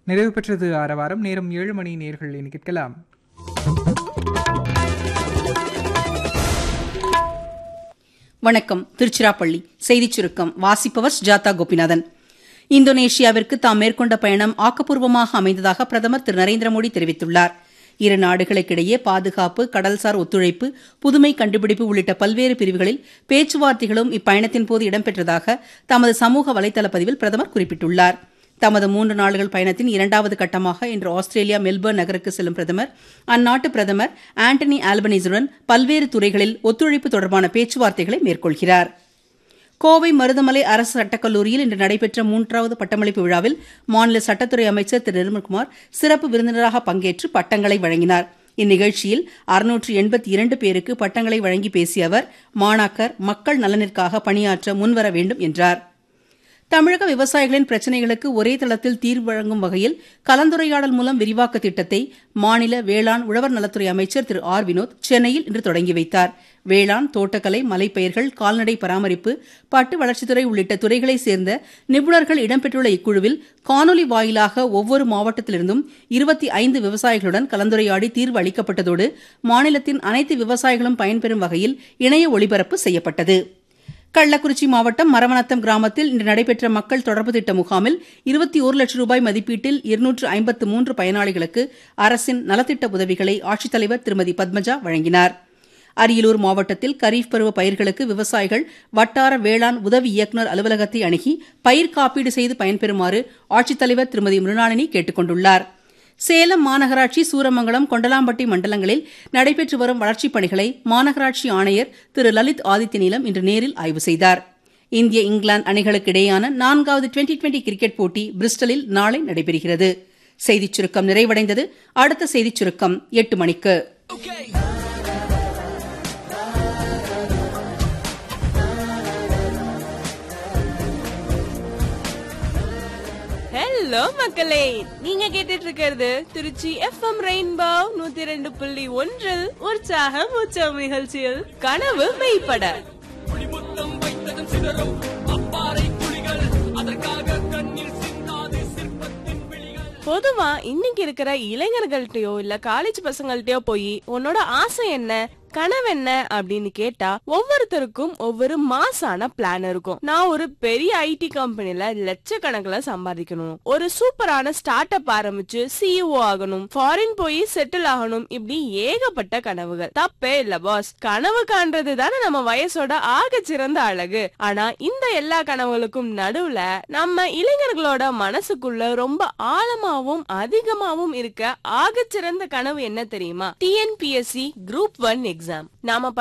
நிறைவு பெற்றது ஆரவாரம் நேரம் ஏழு மணி நேர்கள் என கேட்கலாம் வணக்கம் திருச்சிராப்பள்ளி செய்திச் சுருக்கம் வாசிப்பவர் சுஜாதா கோபிநாதன் இந்தோனேஷியாவிற்கு தாம் மேற்கொண்ட பயணம் ஆக்கப்பூர்வமாக அமைந்ததாக பிரதமர் திரு நரேந்திர மோடி தெரிவித்துள்ளார் இரு நாடுகளுக்கிடையே பாதுகாப்பு கடல்சார் ஒத்துழைப்பு புதுமை கண்டுபிடிப்பு உள்ளிட்ட பல்வேறு பிரிவுகளில் பேச்சுவார்த்தைகளும் இப்பயணத்தின் போது இடம்பெற்றதாக தமது சமூக வலைதள பதிவில் பிரதமர் குறிப்பிட்டுள்ளார் தமது மூன்று நாடுகள் பயணத்தின் இரண்டாவது கட்டமாக இன்று ஆஸ்திரேலியா மெல்பர்ன் நகருக்கு செல்லும் பிரதமர் அந்நாட்டு பிரதமர் ஆண்டனி ஆல்பனீஸுடன் பல்வேறு துறைகளில் ஒத்துழைப்பு தொடர்பான பேச்சுவார்த்தைகளை மேற்கொள்கிறார் கோவை மருதமலை அரசு சட்டக்கல்லூரியில் இன்று நடைபெற்ற மூன்றாவது பட்டமளிப்பு விழாவில் மாநில சட்டத்துறை அமைச்சர் திரு நிர்மல்குமார் சிறப்பு விருந்தினராக பங்கேற்று பட்டங்களை வழங்கினார் இந்நிகழ்ச்சியில் அறுநூற்று எண்பத்தி இரண்டு பேருக்கு பட்டங்களை வழங்கி பேசிய அவர் மாணாக்கர் மக்கள் நலனிற்காக பணியாற்ற முன்வர வேண்டும் என்றார் தமிழக விவசாயிகளின் பிரச்சினைகளுக்கு ஒரே தளத்தில் தீர்வு வழங்கும் வகையில் கலந்துரையாடல் மூலம் விரிவாக்க திட்டத்தை மாநில வேளாண் உழவர் நலத்துறை அமைச்சர் திரு ஆர் வினோத் சென்னையில் இன்று தொடங்கி வைத்தார் வேளாண் தோட்டக்கலை மலைப்பயிர்கள் கால்நடை பராமரிப்பு பட்டு வளர்ச்சித்துறை உள்ளிட்ட துறைகளைச் சேர்ந்த நிபுணர்கள் இடம்பெற்றுள்ள இக்குழுவில் காணொலி வாயிலாக ஒவ்வொரு மாவட்டத்திலிருந்தும் இருபத்தி ஐந்து விவசாயிகளுடன் கலந்துரையாடி தீர்வு அளிக்கப்பட்டதோடு மாநிலத்தின் அனைத்து விவசாயிகளும் பயன்பெறும் வகையில் இணைய ஒளிபரப்பு செய்யப்பட்டது கள்ளக்குறிச்சி மாவட்டம் மரவனத்தம் கிராமத்தில் இன்று நடைபெற்ற மக்கள் தொடர்பு திட்ட முகாமில் இருபத்தி ஒரு லட்சம் ரூபாய் மதிப்பீட்டில் இருநூற்று ஐம்பத்து மூன்று பயனாளிகளுக்கு அரசின் நலத்திட்ட உதவிகளை ஆட்சித்தலைவர் திருமதி பத்மஜா வழங்கினார் அரியலூர் மாவட்டத்தில் கரீஃப் பருவ பயிர்களுக்கு விவசாயிகள் வட்டார வேளாண் உதவி இயக்குநர் அலுவலகத்தை அணுகி பயிர் காப்பீடு செய்து பயன்பெறுமாறு ஆட்சித்தலைவர் திருமதி மிருணாளினி கேட்டுக் கொண்டுள்ளாா் சேலம் மாநகராட்சி சூரமங்கலம் கொண்டலாம்பட்டி மண்டலங்களில் நடைபெற்று வரும் வளர்ச்சிப் பணிகளை மாநகராட்சி ஆணையர் திரு லலித் ஆதித்யநீலம் இன்று நேரில் ஆய்வு செய்தார் இந்திய இங்கிலாந்து அணிகளுக்கு இடையேயான நான்காவது டுவெண்டி டுவெண்டி கிரிக்கெட் போட்டி பிரிஸ்டலில் நாளை நடைபெறுகிறது செய்திச் சுருக்கம் நிறைவடைந்தது அடுத்த செய்திச் சுருக்கம் எட்டு மணிக்கு ஹலோ மக்களே நீங்க கேட்டுட்டு இருக்கிறது திருச்சி எஃப்எம் ரெயின்போ நூத்தி ரெண்டு புள்ளி ஒன்றில் உற்சாகம் உற்சவம் நிகழ்ச்சியில் கனவு மெய்ப்பட பொதுவா இன்னைக்கு இருக்கிற இளைஞர்கள்ட்டயோ இல்ல காலேஜ் பசங்கள்ட்டயோ போய் உன்னோட ஆசை என்ன கனவு என்ன அப்படின்னு கேட்டா ஒவ்வொருத்தருக்கும் ஒவ்வொரு மாசான பிளான் இருக்கும் நான் ஒரு பெரிய ஐடி கம்பெனில லட்சக்கணக்கில் சம்பாதிக்கணும் ஒரு சூப்பரான ஸ்டார்ட் அப் ஆரம்பிச்சு சிஇஓ ஆகணும் ஃபாரின் போய் செட்டில் ஆகணும் இப்படி ஏகப்பட்ட கனவுகள் தப்பே இல்ல பாஸ் கனவு காண்றது தானே நம்ம வயசோட ஆக சிறந்த அழகு ஆனா இந்த எல்லா கனவுகளுக்கும் நடுவுல நம்ம இளைஞர்களோட மனசுக்குள்ள ரொம்ப ஆழமாவும் அதிகமாவும் இருக்க ஆகச்சிறந்த கனவு என்ன தெரியுமா டிஎன்பிஎஸ்சி குரூப் ஒன் எக்ஸாம் நாம